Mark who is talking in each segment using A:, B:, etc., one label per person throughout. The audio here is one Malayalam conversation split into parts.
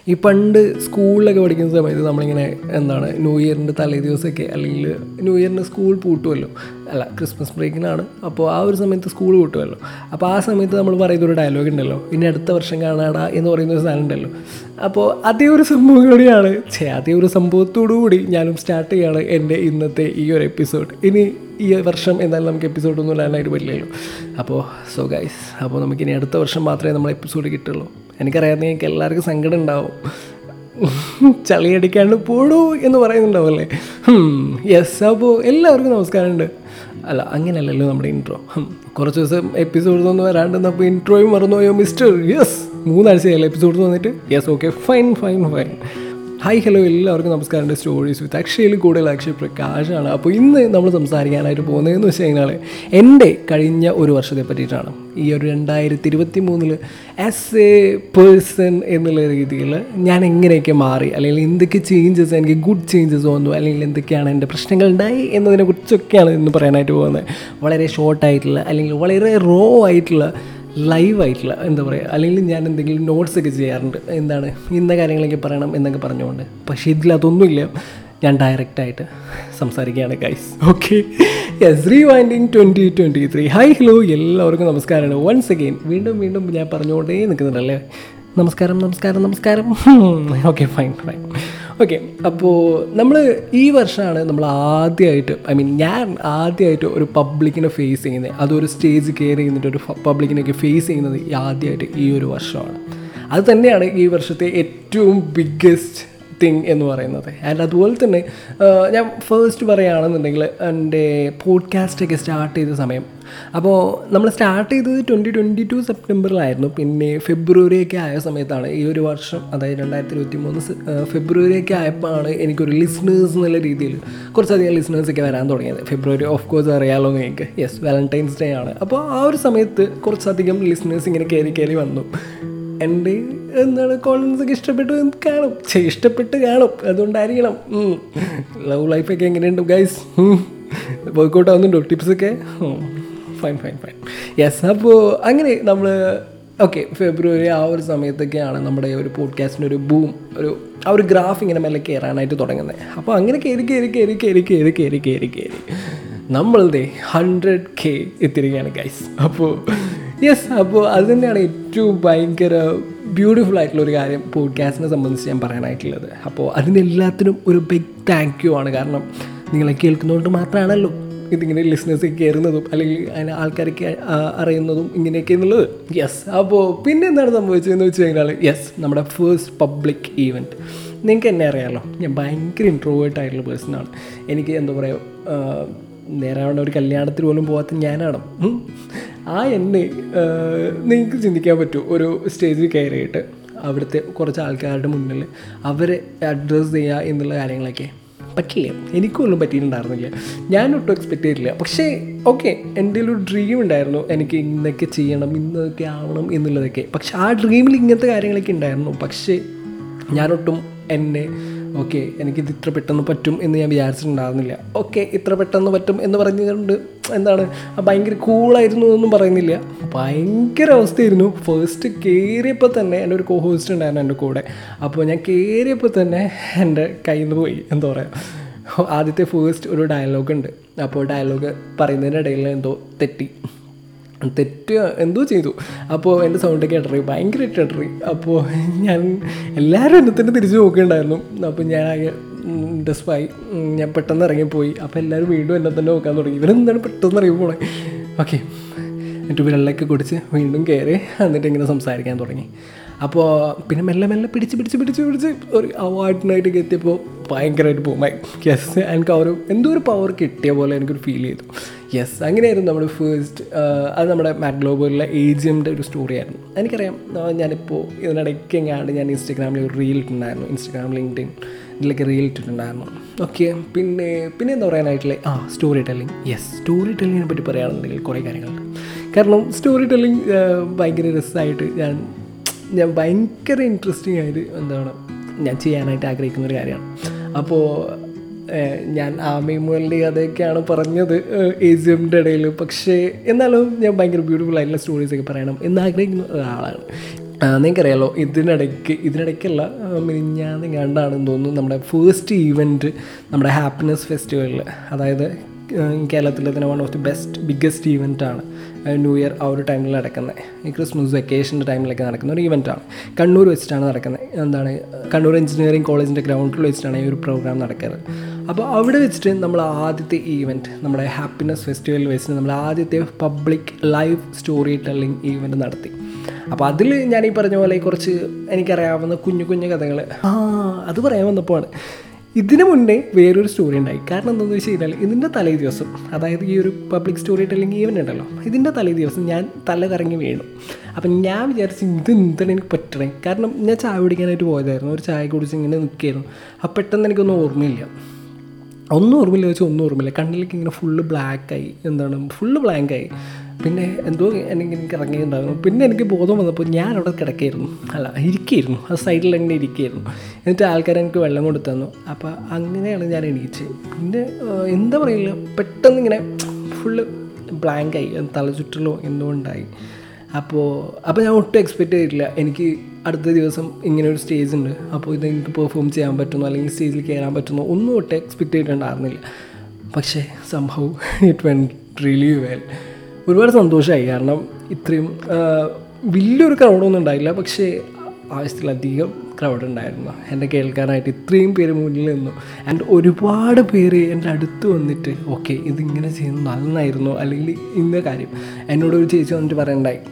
A: ഈ പണ്ട് സ്കൂളിലൊക്കെ പഠിക്കുന്ന സമയത്ത് നമ്മളിങ്ങനെ എന്താണ് ന്യൂ ഇയറിൻ്റെ തലേ ദിവസമൊക്കെ അല്ലെങ്കിൽ ന്യൂ ഇയറിന് സ്കൂൾ പൂട്ടുമല്ലോ അല്ല ക്രിസ്മസ് ബ്രേക്കിനാണ് അപ്പോൾ ആ ഒരു സമയത്ത് സ്കൂൾ പൂട്ടുമല്ലോ അപ്പോൾ ആ സമയത്ത് നമ്മൾ പറയുന്ന ഒരു ഡയലോഗ് ഉണ്ടല്ലോ ഇനി അടുത്ത വർഷം കാണാടാ എന്ന് പറയുന്ന ഒരു സാധനം ഉണ്ടല്ലോ അപ്പോൾ അതേ ഒരു സംഭവം കൂടിയാണ് ഛേ അതേ ഒരു സംഭവത്തോടു കൂടി ഞാനും സ്റ്റാർട്ട് ചെയ്യാണ് എൻ്റെ ഇന്നത്തെ ഈ ഒരു എപ്പിസോഡ് ഇനി ഈ വർഷം എന്തായാലും നമുക്ക് എപ്പിസോഡൊന്നും ഇടാനായിട്ട് പറ്റില്ലല്ലോ അപ്പോൾ സോ ഗൈസ് അപ്പോൾ നമുക്കിനി അടുത്ത വർഷം മാത്രമേ നമ്മൾ എപ്പിസോഡ് കിട്ടുള്ളൂ എനിക്കറിയാം നിങ്ങൾക്ക് എല്ലാവർക്കും സങ്കടം ഉണ്ടാവും ചളിയടിക്കാണ്ട് പോടൂ എന്ന് പറയുന്നുണ്ടാവല്ലേ യെസ് അപ്പോൾ എല്ലാവർക്കും നമസ്കാരമുണ്ട് അല്ല അങ്ങനെയല്ലല്ലോ നമ്മുടെ ഇൻട്രോ കുറച്ച് ദിവസം എപ്പിസോഡ് വരാണ്ടെന്നപ്പോൾ ഇൻട്രോയും മറന്നുപോയോ മിസ്റ്റർ യെസ് മൂന്നാഴ്ചയല്ലേ എപ്പിസോഡ് വന്നിട്ട് yes okay fine fine fine hi hello എല്ലാവർക്കും നമസ്കാരം സ്റ്റോറീസ് വിത്ത് അക്ഷയിൽ കൂടുതൽ അക്ഷയ് പ്രകാശാണ് അപ്പോൾ ഇന്ന് നമ്മൾ സംസാരിക്കാനായിട്ട് പോകുന്നതെന്ന് വെച്ച് കഴിഞ്ഞാൽ എൻ്റെ കഴിഞ്ഞ ഒരു വർഷത്തെ പറ്റിയിട്ടാണ് ഈ ഒരു രണ്ടായിരത്തി ഇരുപത്തി മൂന്നിൽ ആസ് എ പേഴ്സൺ എന്നുള്ള രീതിയിൽ ഞാൻ എങ്ങനെയൊക്കെ മാറി അല്ലെങ്കിൽ എന്തൊക്കെ ചേഞ്ചസ് എനിക്ക് ഗുഡ് ചേഞ്ചസ് വന്നു അല്ലെങ്കിൽ എന്തൊക്കെയാണ് എൻ്റെ പ്രശ്നങ്ങൾ ഉണ്ടായി എന്നതിനെ കുറിച്ചൊക്കെയാണ് ഇന്ന് പറയാനായിട്ട് പോകുന്നത് വളരെ ഷോർട്ടായിട്ടുള്ള അല്ലെങ്കിൽ വളരെ റോ ആയിട്ടുള്ള ലൈവായിട്ടുള്ള എന്താ പറയുക അല്ലെങ്കിൽ ഞാൻ എന്തെങ്കിലും നോട്ട്സ് ഒക്കെ ചെയ്യാറുണ്ട് എന്താണ് ഇന്ന കാര്യങ്ങളൊക്കെ പറയണം എന്നൊക്കെ പറഞ്ഞുകൊണ്ട് പക്ഷേ ഇതിൽ അതൊന്നുമില്ല ഞാൻ ഡയറക്റ്റായിട്ട് സംസാരിക്കുകയാണ് guys okay yes rewinding twenty twenty three hi hello എല്ലാവർക്കും നമസ്കാരമാണ് വൺസ് അഗെയിൻ വീണ്ടും വീണ്ടും ഞാൻ പറഞ്ഞുകൊണ്ടേ നിൽക്കുന്നുണ്ടല്ലേ നമസ്കാരം നമസ്കാരം നമസ്കാരം ഓക്കെ ഫൈൻ ഫൈൻ ഓക്കെ അപ്പോൾ നമ്മൾ ഈ വർഷമാണ് നമ്മൾ ആദ്യമായിട്ട് ഐ മീൻ ഞാൻ ആദ്യമായിട്ട് ഒരു പബ്ലിക്കിനെ ഫേസ് ചെയ്യുന്നത് അതൊരു സ്റ്റേജ് കയറി ചെയ്യുന്നിട്ട് ഒരു പബ്ലിക്കിനെയൊക്കെ ഫേസ് ചെയ്യുന്നത് ആദ്യമായിട്ട് ഈ ഒരു വർഷമാണ് അത് തന്നെയാണ് ഈ വർഷത്തെ ഏറ്റവും ബിഗ്ഗസ്റ്റ് തിങ് എന്ന് പറയുന്നത് ആൻഡ് അതുപോലെ തന്നെ ഞാൻ ഫസ്റ്റ് പറയുകയാണെന്നുണ്ടെങ്കിൽ എൻ്റെ പോഡ്കാസ്റ്റൊക്കെ സ്റ്റാർട്ട് ചെയ്ത സമയം അപ്പോൾ നമ്മൾ സ്റ്റാർട്ട് ചെയ്തത് ട്വൻറ്റി ട്വൻറ്റി ടു സെപ്റ്റംബറിലായിരുന്നു പിന്നെ ഫെബ്രുവരിയൊക്കെ ആയ സമയത്താണ് ഈ ഒരു വർഷം അതായത് രണ്ടായിരത്തി ഇരുപത്തി മൂന്ന് ഫെബ്രുവരിയൊക്കെ ആയപ്പോഴാണ് എനിക്കൊരു ലിസ്ണേഴ്സ് എന്നുള്ള രീതിയിൽ കുറച്ചധികം ലിസ്ണേഴ്സൊക്കെ വരാൻ തുടങ്ങിയത് ഫെബ്രുവരി ഓഫ് കോഴ്സ് അറിയാലോ നിങ്ങൾക്ക് യെസ് വാലൻറ്റൈൻസ് ഡേ ആണ് അപ്പോൾ ആ ഒരു സമയത്ത് കുറച്ചധികം ലിസ്ണേഴ്സ് ഇങ്ങനെ കയറി കയറി വന്നു എൻ്റെ എന്താണ് കോളൻസ് ഒക്കെ ഇഷ്ടപ്പെട്ട് കാണും ചെ ഇഷ്ടപ്പെട്ട് കാണും അതുകൊണ്ടായിരിക്കണം ലവ് ലൈഫൊക്കെ എങ്ങനെയുണ്ട് ഗൈസ് വർക്കൗട്ട് ആവുന്നുണ്ടോ ടിപ്സൊക്കെ ഫൈൻ ഫൈൻ ഫൈൻ യെസ് അപ്പോൾ അങ്ങനെ നമ്മൾ ഓക്കെ ഫെബ്രുവരി ആ ഒരു സമയത്തൊക്കെയാണ് നമ്മുടെ ഒരു പോഡ്കാസ്റ്റിൻ്റെ ഒരു ബൂം ഒരു ആ ഒരു ഗ്രാഫ് ഇങ്ങനെ മെല്ലെ കയറാനായിട്ട് തുടങ്ങുന്നത് അപ്പോൾ അങ്ങനെ കയറി കയറി കയറി കയറി കയറി കയറി കയറി കയറി നമ്മളുടെ ഹൺഡ്രഡ് കെ എത്തിരിക്കുകയാണ് ഗൈസ് അപ്പോൾ യെസ് അപ്പോൾ അത് തന്നെയാണ് ഏറ്റവും ഭയങ്കര ബ്യൂട്ടിഫുൾ ആയിട്ടുള്ള ഒരു കാര്യം പോഡ്കാസ്റ്റിനെ സംബന്ധിച്ച് ഞാൻ പറയാനായിട്ടുള്ളത് അപ്പോൾ അതിനെല്ലാത്തിനും ഒരു ബിഗ് താങ്ക് യു ആണ് കാരണം നിങ്ങളെ കേൾക്കുന്നതുകൊണ്ട് മാത്രമാണല്ലോ ഇതിങ്ങനെ ലിസ്ണേഴ്സ് കയറുന്നതും അല്ലെങ്കിൽ അതിനെ ആൾക്കാരൊക്കെ അറിയുന്നതും ഇങ്ങനെയൊക്കെ എന്നുള്ളത് യെസ് അപ്പോൾ പിന്നെ എന്താണ് സംഭവിച്ചതെന്ന് വെച്ച് കഴിഞ്ഞാൽ യെസ് നമ്മുടെ ഫേസ്റ്റ് പബ്ലിക് ഈവൻറ്റ് നിങ്ങൾക്ക് എന്നെ അറിയാമല്ലോ ഞാൻ ഭയങ്കര ഇൻട്രോവേർട്ട് ആയിട്ടുള്ള പേഴ്സണാണ് എനിക്ക് എന്താ പറയുക നേരെ ഒരു കല്യാണത്തിന് പോലും പോകാത്ത ഞാനാണ് ആ എന്നെ നിങ്ങൾക്ക് ചിന്തിക്കാൻ പറ്റും ഒരു സ്റ്റേജിൽ കയറിയിട്ട് അവിടുത്തെ കുറച്ച് ആൾക്കാരുടെ മുന്നിൽ അവരെ അഡ്രസ്സ് ചെയ്യുക എന്നുള്ള കാര്യങ്ങളൊക്കെ പറ്റില്ല എനിക്കൊന്നും പറ്റിയിട്ടുണ്ടായിരുന്നില്ല ഞാനൊട്ടും എക്സ്പെക്റ്റ് ചെയ്തിട്ടില്ല പക്ഷേ ഓക്കെ എൻ്റെ ഒരു ഡ്രീം ഉണ്ടായിരുന്നു എനിക്ക് ഇന്നൊക്കെ ചെയ്യണം ഇന്നൊക്കെ ആവണം എന്നുള്ളതൊക്കെ പക്ഷെ ആ ഡ്രീമിൽ ഇങ്ങനത്തെ കാര്യങ്ങളൊക്കെ ഉണ്ടായിരുന്നു പക്ഷേ ഞാനൊട്ടും എന്നെ ഓക്കെ എനിക്കിത് ഇത്ര പെട്ടെന്ന് പറ്റും എന്ന് ഞാൻ വിചാരിച്ചിട്ടുണ്ടായിരുന്നില്ല ഓക്കെ ഇത്ര പെട്ടെന്ന് പറ്റും എന്ന് പറഞ്ഞുകൊണ്ട് എന്താണ് ഭയങ്കര കൂളായിരുന്നു എന്നൊന്നും പറയുന്നില്ല ഭയങ്കര അവസ്ഥയായിരുന്നു ഫസ്റ്റ് കയറിയപ്പോൾ തന്നെ എൻ്റെ ഒരു കോ ഹോസ്റ്റ് ഉണ്ടായിരുന്നു എൻ്റെ കൂടെ അപ്പോൾ ഞാൻ കയറിയപ്പോൾ തന്നെ എൻ്റെ കയ്യിൽ നിന്ന് പോയി എന്താ പറയുക ആദ്യത്തെ ഫേസ്റ്റ് ഒരു ഡയലോഗ് ഉണ്ട് അപ്പോൾ ഡയലോഗ് പറയുന്നതിനിടയിൽ എന്തോ തെറ്റി തെറ്റ് എന്തോ ചെയ്തു അപ്പോൾ എൻ്റെ സൗണ്ടൊക്കെ ഇടറി ഭയങ്കരമായിട്ട് ഇടറി അപ്പോൾ ഞാൻ എല്ലാവരും എന്നെ തന്നെ തിരിച്ചു നോക്കുന്നുണ്ടായിരുന്നു അപ്പോൾ ഞാൻ ഡെസ്പായി ഞാൻ പെട്ടെന്ന് ഇറങ്ങിപ്പോയി അപ്പോൾ എല്ലാവരും വീണ്ടും എന്നെ തന്നെ നോക്കാൻ തുടങ്ങി ഇവരെന്താണ് പെട്ടെന്ന് ഇറങ്ങി പോണേ ഓക്കെ എന്നിട്ട് വെള്ളമൊക്കെ കുടിച്ച് വീണ്ടും കയറി എന്നിട്ട് ഇങ്ങനെ സംസാരിക്കാൻ തുടങ്ങി അപ്പോൾ പിന്നെ മെല്ലെ മെല്ലെ പിടിച്ച് പിടിച്ച് പിടിച്ച് പിടിച്ച് ഒരു അവാർഡിനായിട്ടൊക്കെ എത്തിയപ്പോൾ ഭയങ്കരമായിട്ട് പോകുമായി യെസ് എനിക്ക് ആ ഒരു എന്തോ ഒരു പവർ കിട്ടിയ പോലെ എനിക്കൊരു ഫീൽ ചെയ്തു യെസ് അങ്ങനെയായിരുന്നു നമ്മുടെ ഫേസ്റ്റ് അത് നമ്മുടെ മാറ്റ് ഗ്ലോബലിലെ ഏജിയമിൻ്റെ ഒരു സ്റ്റോറിയായിരുന്നു എനിക്കറിയാം ഞാനിപ്പോൾ ഇതിനിടയ്ക്ക് എങ്ങാണ്ട് ഞാൻ ഇൻസ്റ്റാഗ്രാമിൽ ഒരു റീൽ ഇട്ടിട്ടുണ്ടായിരുന്നു ഇൻസ്റ്റാഗ്രാം ലിങ്ക്ഡിൻ ഇതിലൊക്കെ റീൽ ഇട്ടിട്ടുണ്ടായിരുന്നു ഓക്കെ പിന്നെ പിന്നെ എന്താ പറയാനായിട്ടുള്ള ആ സ്റ്റോറി ടെല്ലിങ് യെസ് സ്റ്റോറി ടെല്ലിങ്ങിനെ പറ്റി പറയുകയാണെന്നുണ്ടെങ്കിൽ കുറേ കാര്യങ്ങളുണ്ട് കാരണം സ്റ്റോറി ടെല്ലിങ് ഭയങ്കര രസമായിട്ട് ഞാൻ ഞാൻ ഭയങ്കര ഇൻട്രസ്റ്റിംഗ് ആയിട്ട് എന്താണ് ഞാൻ ചെയ്യാനായിട്ട് ആഗ്രഹിക്കുന്ന ഒരു കാര്യമാണ് അപ്പോൾ ഞാൻ ആമയുമുകളുടെ കഥയൊക്കെയാണ് പറഞ്ഞത് ഏജിയമിൻ്റെ ഇടയിൽ പക്ഷേ എന്നാലും ഞാൻ ഭയങ്കര ബ്യൂട്ടിഫുൾ ആയിട്ടുള്ള സ്റ്റോറീസൊക്കെ പറയണം എന്ന് ആഗ്രഹിക്കുന്ന ഒരാളാണ് നിങ്ങൾക്കറിയാലോ ഇതിനിടയ്ക്ക് ഇതിനിടയ്ക്കല്ല മിനിഞ്ഞാന്ന് കണ്ടാണെന്ന് തോന്നുന്നു നമ്മുടെ ഫേസ്റ്റ് ഈവൻറ്റ് നമ്മുടെ ഹാപ്പിനെസ് ഫെസ്റ്റിവലിൽ അതായത് കേരളത്തിലെ തന്നെ one of the best biggest ഈവൻ്റാണ് ന്യൂ ഇയർ ആ ഒരു ടൈമിൽ നടക്കുന്നത് ഈ ക്രിസ്മസ് വെക്കേഷൻ്റെ ടൈമിലൊക്കെ നടക്കുന്ന ഒരു ഇവൻ്റാണ് കണ്ണൂർ വെച്ചിട്ടാണ് നടക്കുന്നത് എന്താണ് കണ്ണൂർ എഞ്ചിനീയറിംഗ് കോളേജിൻ്റെ ഗ്രൗണ്ടിൽ വെച്ചിട്ടാണ് ഈ ഒരു പ്രോഗ്രാം നടക്കുന്നത് അപ്പോൾ അവിടെ വെച്ചിട്ട് നമ്മൾ ആദ്യത്തെ ഈവൻറ്റ് നമ്മുടെ ഹാപ്പിനെസ് ഫെസ്റ്റിവലിൽ വെച്ചിട്ട് നമ്മൾ ആദ്യത്തെ public live story telling event നടത്തി അപ്പോൾ അതിൽ ഞാൻ ഈ പറഞ്ഞ പോലെ കുറച്ച് എനിക്കറിയാവുന്ന കുഞ്ഞു കുഞ്ഞു കഥകൾ ആ അത് പറയാൻ വന്നപ്പോഴാണ് ഇതിനു മുന്നേ വേറൊരു സ്റ്റോറി ഉണ്ടായി കാരണം എന്താണെന്ന് വെച്ച് കഴിഞ്ഞാൽ ഇതിൻ്റെ തലേ ദിവസം അതായത് ഈ ഒരു പബ്ലിക് സ്റ്റോറി ടെല്ലിംഗ് ഈവൻ്റ് ഉണ്ടല്ലോ ഇതിൻ്റെ തലേ ദിവസം ഞാൻ തല കറങ്ങി വീണു അപ്പം ഞാൻ വിചാരിച്ചു ഇത് എന്താണ് എനിക്ക് പറ്റണേ കാരണം ഞാൻ ചായ കുടിക്കാനായിട്ട് പോയതായിരുന്നു ഒരു ചായ കുടിച്ച് ഇങ്ങനെ നിൽക്കുകയായിരുന്നു അപ്പം പെട്ടെന്ന് എനിക്കൊന്നും ഓർമ്മയില്ല ഒന്നും ഓർമ്മയില്ല വെച്ചാൽ ഒന്നും ഓർമ്മയില്ല കണ്ണിലേക്ക് ഇങ്ങനെ ഫുള്ള് ബ്ലാക്കായി എന്താണ് ഫുള്ള് ബ്ലാങ്കായി പിന്നെ എന്തോ എനിക്ക് എനിക്ക് ഇറങ്ങിയിട്ടുണ്ടായിരുന്നു പിന്നെ എനിക്ക് ബോധം വന്നപ്പോൾ ഞാൻ അവിടെ കിടക്കായിരുന്നു അല്ല ഇരിക്കുകയായിരുന്നു ആ സൈഡിൽ അങ്ങനെ ഇരിക്കുകയായിരുന്നു എന്നിട്ട് ആൾക്കാർ എനിക്ക് വെള്ളം കൊടുത്തു തന്നു അപ്പോൾ അങ്ങനെയാണ് ഞാൻ എണീച്ചത് പിന്നെ എന്താ പറയില്ല പെട്ടെന്ന് ഇങ്ങനെ ഫുള്ള് ബ്ലാങ്കായി തലചുറ്റലോ എന്തോ ഉണ്ടായി അപ്പോൾ അപ്പോൾ ഞാൻ ഒട്ടും എക്സ്പെക്റ്റ് ചെയ്തിട്ടില്ല എനിക്ക് അടുത്ത ദിവസം ഇങ്ങനെ ഒരു സ്റ്റേജ് ഉണ്ട് അപ്പോൾ ഇത് എനിക്ക് പെർഫോം ചെയ്യാൻ പറ്റുന്നു അല്ലെങ്കിൽ സ്റ്റേജിൽ കയറാൻ പറ്റുന്നു ഒന്നും ഒട്ടും എക്സ്പെക്റ്റ് ചെയ്തിട്ടുണ്ടായിരുന്നില്ല പക്ഷേ സംഭവം ഇറ്റ് വെൻ റിയലി വെൽ ഒരുപാട് സന്തോഷമായി കാരണം ഇത്രയും വലിയൊരു ക്രൗഡൊന്നും ഉണ്ടായില്ല പക്ഷേ ആവശ്യത്തിലധികം ക്രൗഡ് ഉണ്ടായിരുന്നു എന്നെ കേൾക്കാനായിട്ട് ഇത്രയും പേര് മുന്നിൽ നിന്നു ആൻഡ് ഒരുപാട് പേര് എൻ്റെ അടുത്ത് വന്നിട്ട് ഓക്കെ ഇതിങ്ങനെ ചെയ്യുന്നത് നന്നായിരുന്നു അല്ലെങ്കിൽ ഇന്ന കാര്യം എന്നോടൊരു ചേച്ചി വന്നിട്ട് പറയണ്ടായി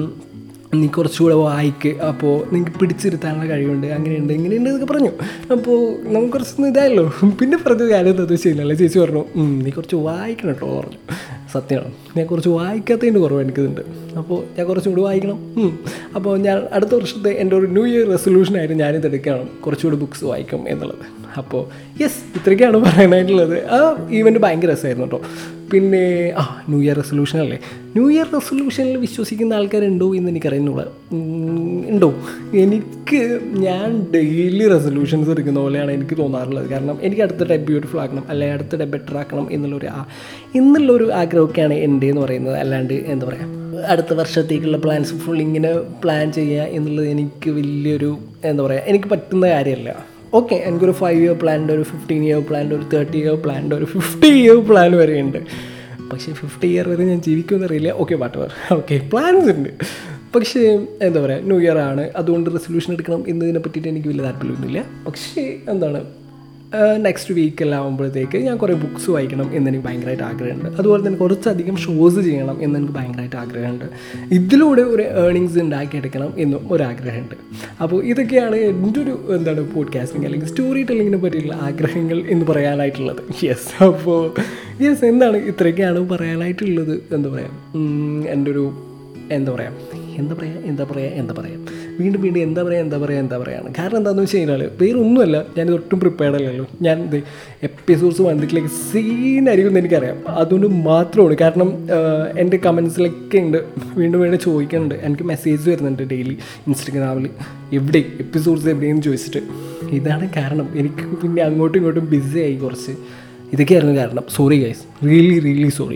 A: നീ കുറച്ചുകൂടെ വായിക്ക് അപ്പോൾ നിങ്ങൾക്ക് പിടിച്ചിരുത്താനുള്ള കഴിവുണ്ട് അങ്ങനെയുണ്ട് ഇങ്ങനെയുണ്ട് എന്നൊക്കെ പറഞ്ഞു അപ്പോൾ നമുക്ക് കുറച്ചൊന്നും ഇതായല്ലോ പിന്നെ പറഞ്ഞ കാര്യം എന്താ വെച്ച് കഴിഞ്ഞാൽ ചേച്ചി പറഞ്ഞു നീ കുറച്ച് വായിക്കണം കേട്ടോ പറഞ്ഞു സത്യമാണ് ഞാൻ കുറച്ച് വായിക്കാത്തതിൻ്റെ കുറവ് എനിക്കിതുണ്ട് അപ്പോൾ ഞാൻ കുറച്ചുകൂടി വായിക്കണം അപ്പോൾ ഞാൻ അടുത്ത വർഷത്തെ എൻ്റെ ഒരു ന്യൂ ഇയർ റെസൊല്യൂഷനായിട്ട് ഞാനിത് എടുക്കണം കുറച്ചുകൂടി ബുക്സ് വായിക്കും എന്നുള്ളത് അപ്പോൾ യെസ് ഇത്രയ്ക്കാണ് പറയാനായിട്ടുള്ളത് ആ ഈവൻറ്റ് ഭയങ്കര രസമായിരുന്നു കേട്ടോ പിന്നെ ആ ന്യൂ ഇയർ റെസൊല്യൂഷൻ അല്ലേ ന്യൂ ഇയർ റെസൊല്യൂഷനിൽ വിശ്വസിക്കുന്ന ആൾക്കാരുണ്ടോ എന്ന് എനിക്കറിയുന്നില്ല ഉണ്ടോ എനിക്ക് ഞാൻ ഡെയിലി റെസൊല്യൂഷൻസ് എടുക്കുന്ന പോലെയാണ് എനിക്ക് തോന്നാറുള്ളത് കാരണം എനിക്ക് അടുത്ത ഡേ ബ്യൂട്ടിഫുൾ ആക്കണം അല്ലെങ്കിൽ അടുത്ത ഡേ ബെറ്റർ ആക്കണം എന്നുള്ളൊരു ആ എന്നുള്ളൊരു ആഗ്രഹമൊക്കെയാണ് എൻ്റെ എന്ന് പറയുന്നത് അല്ലാണ്ട് എന്താ പറയുക അടുത്ത വർഷത്തേക്കുള്ള പ്ലാൻസ് ഫുൾ ഇങ്ങനെ പ്ലാൻ ചെയ്യുക എന്നുള്ളത് എനിക്ക് വലിയൊരു എന്താ പറയുക എനിക്ക് പറ്റുന്ന കാര്യമല്ല ഓക്കെ എനിക്കൊരു ഫൈവ് ഇയർ പ്ലാൻ്റെ ഒരു ഫിഫ്റ്റീൻ ഇയർ പ്ലാൻ്റെ ഒരു തേർട്ടി ഇയർ പ്ലാൻ്റെ ഒരു ഫിഫ്റ്റി ഇയർ പ്ലാൻ വരെയുണ്ട് പക്ഷേ ഫിഫ്റ്റി ഇയർ വരെ ഞാൻ ജീവിക്കുമെന്ന് അറിയില്ല ഓക്കെ വാട്ടവർ ഓക്കെ പ്ലാൻസ് ഉണ്ട് പക്ഷേ എന്താ പറയുക ന്യൂ ഇയർ ആണ് അതുകൊണ്ട് റെസൊല്യൂഷൻ എടുക്കണം എന്നതിനെ പറ്റിയിട്ട് എനിക്ക് വലിയ താല്പര്യമൊന്നുമില്ല പക്ഷേ എന്താണ് നെക്സ്റ്റ് വീക്കെല്ലാം ആകുമ്പോഴത്തേക്ക് ഞാൻ കുറേ ബുക്സ് വായിക്കണം എന്നെനിക്ക് ഭയങ്കരമായിട്ട് ആഗ്രഹമുണ്ട് അതുപോലെ തന്നെ കുറച്ചധികം ഷോസ് ചെയ്യണം എന്നെനിക്ക് ഭയങ്കരമായിട്ട് ആഗ്രഹമുണ്ട് ഇതിലൂടെ ഒരു ഏർണിങ്സ് ഉണ്ടാക്കിയെടുക്കണം എന്നും ഒരാഗ്രഹമുണ്ട് അപ്പോൾ ഇതൊക്കെയാണ് എൻ്റെ ഒരു എന്താണ് പോഡ്കാസ്റ്റിംഗ് അല്ലെങ്കിൽ സ്റ്റോറി ടെല്ലിങ്ങിനെ പറ്റിയുള്ള ആഗ്രഹങ്ങൾ എന്ന് പറയാനായിട്ടുള്ളത് യെസ് അപ്പോൾ യെസ് എന്താണ് ഇത്രയൊക്കെയാണ് പറയാനായിട്ടുള്ളത് എന്താ പറയുക എൻ്റെ ഒരു എന്താ പറയുക എന്താ പറയുക എന്താ പറയുക എന്താ പറയുക വീണ്ടും വീണ്ടും എന്താ പറയുക എന്താ പറയുക എന്താ പറയുകയാണ് കാരണം എന്താണെന്ന് വെച്ച് കഴിഞ്ഞാൽ വേറെ ഒന്നുമല്ല ഞാനിത് ഒട്ടും പ്രിപ്പയർഡ് അല്ലല്ലോ ഞാൻ ഇത് എപ്പിസോഡ്സ് വന്നിട്ടിലേക്ക് സീനായിരിക്കും എന്ന് എനിക്കറിയാം അതുകൊണ്ട് മാത്രമാണ് കാരണം എൻ്റെ കമൻസിലൊക്കെ ഉണ്ട് വീണ്ടും വീണ്ടും ചോദിക്കുന്നുണ്ട് എനിക്ക് മെസ്സേജ് വരുന്നുണ്ട് ഡെയിലി ഇൻസ്റ്റഗ്രാമിൽ എവിടെ എപ്പിസോഡ്സ് എവിടെയെന്ന് ചോദിച്ചിട്ട് ഇതാണ് കാരണം എനിക്ക് പിന്നെ അങ്ങോട്ടും ഇങ്ങോട്ടും ബിസി ആയി കുറച്ച് ഇതൊക്കെയായിരുന്നു കാരണം sorry guys really really sorry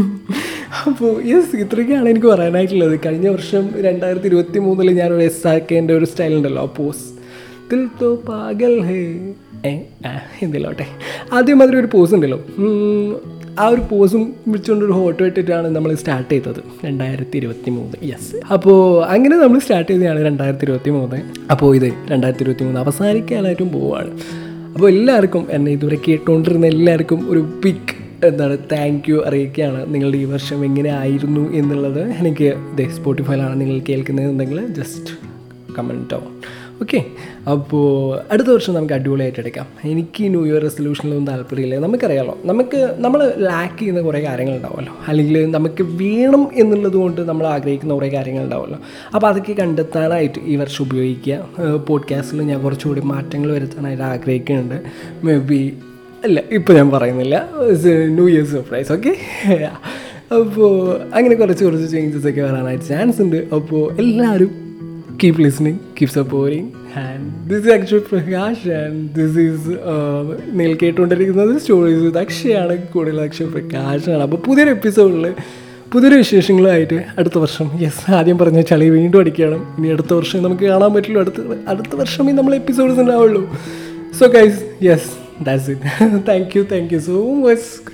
A: അപ്പോൾ യെസ് ഇത്രയൊക്കെയാണ് എനിക്ക് പറയാനായിട്ടുള്ളത് കഴിഞ്ഞ വർഷം രണ്ടായിരത്തി ഇരുപത്തി മൂന്നിൽ ഞാനൊരു എസ് ആക്കേൻ്റെ ഒരു സ്റ്റൈൽ ഉണ്ടല്ലോ പോസ് ദിൽ തോ പാഗൽ ഹേ ഏ എന്തിലോട്ടെ ആദ്യം മാതിരി ഒരു പോസ് ഉണ്ടല്ലോ ആ ഒരു പോസും വിളിച്ചുകൊണ്ട് ഒരു ഫോട്ടോ ഇട്ടിട്ടാണ് നമ്മൾ സ്റ്റാർട്ട് ചെയ്തത് രണ്ടായിരത്തി ഇരുപത്തി മൂന്ന് യെസ് അപ്പോൾ അങ്ങനെ നമ്മൾ സ്റ്റാർട്ട് ചെയ്തതാണ് രണ്ടായിരത്തി ഇരുപത്തി മൂന്ന് അപ്പോൾ ഇത് രണ്ടായിരത്തി ഇരുപത്തി മൂന്ന് അവസാനിക്കാനായിട്ടും പോവുകയാണ് അപ്പോൾ എല്ലാവർക്കും എന്നെ ഇതുവരെ കേട്ടുകൊണ്ടിരുന്ന എല്ലാവർക്കും ഒരു ബിഗ് എന്താണ് താങ്ക് യു അറിയിക്കുകയാണ് നിങ്ങളുടെ ഈ വർഷം എങ്ങനെ ആയിരുന്നു എന്നുള്ളത് എനിക്ക് ഇതേ സ്പോട്ടിഫൈയിലാണ് നിങ്ങൾ കേൾക്കുന്നതെന്നുണ്ടെങ്കിൽ ജസ്റ്റ് കമൻറ്റ് ഡൗൺ ഓക്കെ അപ്പോൾ അടുത്ത വർഷം നമുക്ക് അടിപൊളിയായിട്ട് എടുക്കാം എനിക്ക് ന്യൂ ഇയർ റെസൊല്യൂഷനിലൊന്നും താല്പര്യമില്ല നമുക്കറിയാമല്ലോ നമുക്ക് നമ്മൾ ലാക്ക് ചെയ്യുന്ന കുറേ കാര്യങ്ങളുണ്ടാവുമല്ലോ അല്ലെങ്കിൽ നമുക്ക് വേണം എന്നുള്ളത് കൊണ്ട് നമ്മൾ ആഗ്രഹിക്കുന്ന കുറേ കാര്യങ്ങളുണ്ടാവുമല്ലോ അപ്പോൾ അതൊക്കെ കണ്ടെത്താനായിട്ട് ഈ വർഷം ഉപയോഗിക്കുക പോഡ്കാസ്റ്റിൽ ഞാൻ കുറച്ചുകൂടി മാറ്റങ്ങൾ വരുത്താനായിട്ട് ആഗ്രഹിക്കുന്നുണ്ട് മേ ബി അല്ല ഇപ്പോൾ ഞാൻ പറയുന്നില്ല ന്യൂ ഇയർ സർപ്രൈസ് ഓക്കെ അപ്പോൾ അങ്ങനെ കുറച്ച് കുറച്ച് ചേഞ്ചസ് ഒക്കെ വരാനായിട്ട് ചാൻസ് ഉണ്ട് അപ്പോൾ എല്ലാവരും keep listening keep supporting and this is Akshay Prakash and this is നിങ്ങൾ കേട്ടുകൊണ്ടിരിക്കുന്നത് സ്റ്റോറീസ് വിത്ത് അക്ഷയാണ് കൂടുതൽ അക്ഷയ് പ്രകാശാണ് അപ്പോൾ പുതിയൊരു എപ്പിസോഡിൽ പുതിയൊരു വിശേഷങ്ങളുമായിട്ട് അടുത്ത വർഷം യെസ് ആദ്യം പറഞ്ഞ ചളി വീണ്ടും അടിക്കുകയാണ് ഇനി അടുത്ത വർഷം നമുക്ക് കാണാൻ പറ്റുള്ളൂ അടുത്ത അടുത്ത വർഷമേ നമ്മൾ എപ്പിസോഡ്സ് ഉണ്ടാവുള്ളൂ so guys yes that's it thank you thank you so much